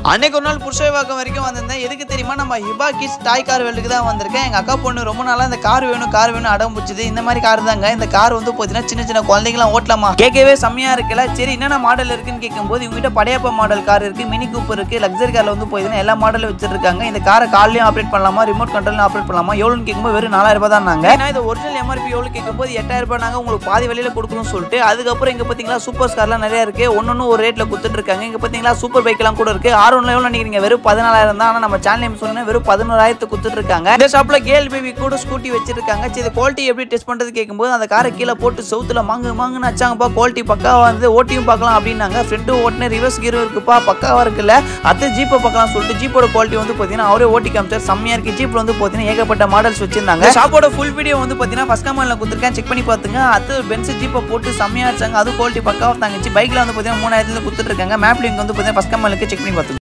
அன்னைக்கு ஒரு நாள் புருஷவாக்கம் வரைக்கும் வந்திருந்தேன் எதுக்கு தெரியுமா நம்ம ஹிபா கிஸ் டாய் கார் வேல்டுக்கு தான் வந்திருக்கேன் எங்கள் அக்கா பொண்ணு ரொம்ப நாளாக இந்த கார் வேணும் கார் வேணும் அடம் பிடிச்சது இந்த மாதிரி கார் தாங்க இந்த கார் வந்து பார்த்தீங்கன்னா சின்ன சின்ன குழந்தைங்களாம் ஓட்டலாமா கேட்கவே செம்மையா இருக்குல்ல சரி என்னென்ன மாடல் இருக்குன்னு கேட்கும்போது இவங்ககிட்ட படையப்பா மாடல் கார் இருக்கு மினி கூப்பர் இருக்கு லக்ஸரி கார்ல வந்து பார்த்தீங்கன்னா எல்லா மாடலும் வச்சிருக்காங்க இந்த காரை கார்லையும் ஆப்ரேட் பண்ணலாமா ரிமோட் கண்ட்ரோலையும் ஆப்ரேட் பண்ணலாமா எவ்வளோன்னு கேட்கும்போது வெறும் நாலாயிரம் ரூபாய் தான் நாங்க ஏன்னா இது ஒரிஜினல் எம்ஆர்பி எவ்வளோ கேட்கும்போது எட்டாயிரம் ரூபாய் நாங்கள் உங்களுக்கு பாதி விலையில கொடுக்கணும்னு சொல்லிட்டு அதுக்கப்புறம் இங்கே பார்த்தீங்களா சூப்பர் ஸ்கார்லாம் நிறைய இருக்கு ஒன்னொன்னு ஒரு ரேட்ல கொடுத்துட்டு இருக்காங்க இங்கே பார்த்தீங்களா சூப்பர் பைக்லாம் கூட இருக்கு ஆர் ஒன்ல எவ்வளோ நினைக்கிறீங்க வெறும் பதினாலாயிரம் தான் ஆனால் நம்ம சேனல் நேம் சொன்னா வெறும் பதினோராயிரத்து கொடுத்துட்டு இருக்காங்க இந்த ஷாப்ல கேர்ள் பேபி கூட ஸ்கூட்டி வச்சிருக்காங்க சரி குவாலிட்டி எப்படி டெஸ்ட் பண்றது கேட்கும்போது அந்த காரை கீழே போட்டு சவுத்துல மாங்கு மாங்குன்னு வச்சாங்கப்பா குவாலிட்டி பக்காவா வந்து ஓட்டியும் பார்க்கலாம் அப்படின்னாங்க ஃப்ரெண்டும் ஓட்டின ரிவர்ஸ் கீரும் இருக்குப்பா பக்காவா இருக்குல்ல அடுத்து ஜீப்பை பார்க்கலாம் சொல்லிட்டு ஜீப்போட குவாலிட்டி வந்து பார்த்தீங்கன்னா அவரே ஓட்டி காமிச்சார் செம்மையா இருக்கு ஜீப்ல வந்து பார்த்தீங்கன்னா ஏகப்பட்ட மாடல்ஸ் வச்சிருந்தாங்க ஷாப்போட ஃபுல் வீடியோ வந்து பார்த்தீங்கன்னா ஃபர்ஸ்ட் கமெண்ட்ல கொடுத்துருக்கேன் செக் பண்ணி பார்த்துங்க அடுத்து பென்ஸ் ஜீப்பை போட்டு செம்மையா வச்சாங்க அது குவாலிட்டி பக்காவா தாங்கிச்சு பைக்ல வந்து பார்த்தீங்கன்னா மூணாயிரத்துல கொடுத்துட்டு இருக்காங்க மேப் லிங்க் வந்து பார்த்தீங்கன்னா ஃபர்ஸ்ட் கமெண்ட்ல செக் பண்ணி பார்த்துங்க